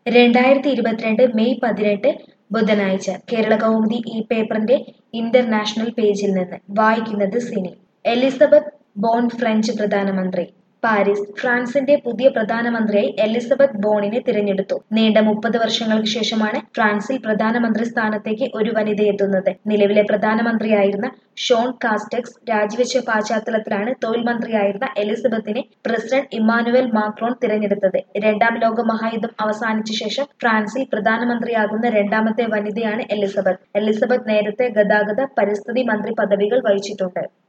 രണ്ടായിരത്തി ഇരുപത്തിരണ്ട് മെയ് പതിനെട്ട് ബുധനാഴ്ച കേരളകൗമുദി ഈ പേപ്പറിന്റെ ഇന്റർനാഷണൽ പേജിൽ നിന്ന് വായിക്കുന്നത് സിനി എലിസബത്ത് ബോൺ ഫ്രഞ്ച് പ്രധാനമന്ത്രി പാരീസ് ഫ്രാൻസിന്റെ പുതിയ പ്രധാനമന്ത്രിയായി എലിസബത്ത് ബോണിനെ തിരഞ്ഞെടുത്തു നീണ്ട മുപ്പത് വർഷങ്ങൾക്ക് ശേഷമാണ് ഫ്രാൻസിൽ പ്രധാനമന്ത്രി സ്ഥാനത്തേക്ക് ഒരു വനിതയെത്തുന്നത് നിലവിലെ പ്രധാനമന്ത്രിയായിരുന്ന ഷോൺ കാസ്റ്റക്സ് രാജിവെച്ച പശ്ചാത്തലത്തിലാണ് തൊഴിൽ മന്ത്രിയായിരുന്ന എലിസബത്തിനെ പ്രസിഡന്റ് ഇമ്മാനുവൽ മാക്രോൺ തിരഞ്ഞെടുത്തത് രണ്ടാം ലോക മഹായുദ്ധം അവസാനിച്ച ശേഷം ഫ്രാൻസിൽ പ്രധാനമന്ത്രിയാകുന്ന രണ്ടാമത്തെ വനിതയാണ് എലിസബത്ത് എലിസബത്ത് നേരത്തെ ഗതാഗത പരിസ്ഥിതി മന്ത്രി പദവികൾ വഹിച്ചിട്ടുണ്ട്